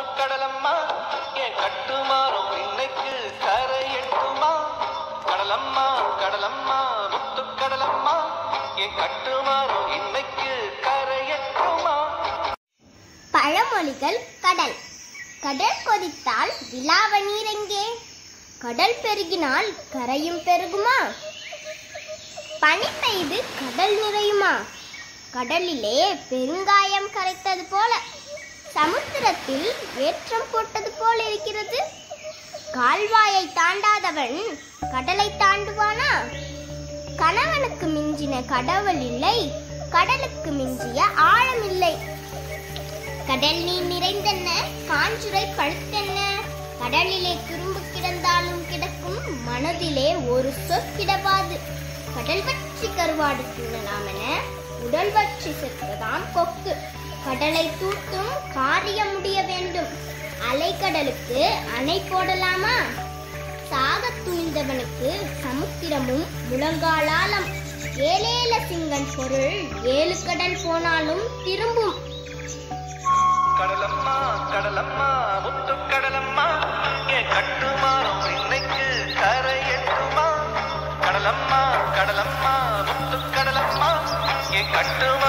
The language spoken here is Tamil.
முத்துக்கடலம்மா என் கட்டுமாறும் இன்னைக்கு கரை எட்டுமா கடலம்மா கடலம்மா முத்துக்கடலம்மா என் கட்டுமாறும் இன்னைக்கு கரை எட்டுமா பழமொழிகள் கடல் கடல் கொதித்தால் விலாவ நீர் எங்கே கடல் பெருகினால் கரையும் பெருகுமா பனி பெய்து கடல் நிறையுமா கடலிலே பெருங்காயம் கரைத்தது போல சமுத்திரத்தில் ஏற்றம் போட்டது போல இருக்கிறது கால்வாயை தாண்டாதவன் கடலை தாண்டுவானா கணவனுக்கு மிஞ்சின கடவுள் இல்லை கடலுக்கு மிஞ்சிய ஆழம் இல்லை கடல் நீர் நிறைந்தென்ன காஞ்சுரை பழுத்தென்ன கடலிலே துரும்பு கிடந்தாலும் கிடக்கும் மனதிலே ஒரு சொற்கிடவாது கடல் பற்றி கருவாடு தின்னலாமென உடல் பற்றி சென்றதாம் கொக்கு கடலை தூத்தும் காரியம் முடிய வேண்டும் அலைக்கடலுக்கு அணை போடலாமா சாகத் துணிந்தவனுக்கு சமுத்திரமும் முழங்காலாலம் ஏலேல சிங்கன் பொருள் ஏழு கடல் போனாலும் திரும்பும் கடலம்மா கடலம்மா முத்துக்கடலம்மா என் கட்டுமாறும் இன்னைக்கு கரை எட்டுமா கடலம்மா கடலம்மா முத்துக்கடலம்மா என் கட்டுமா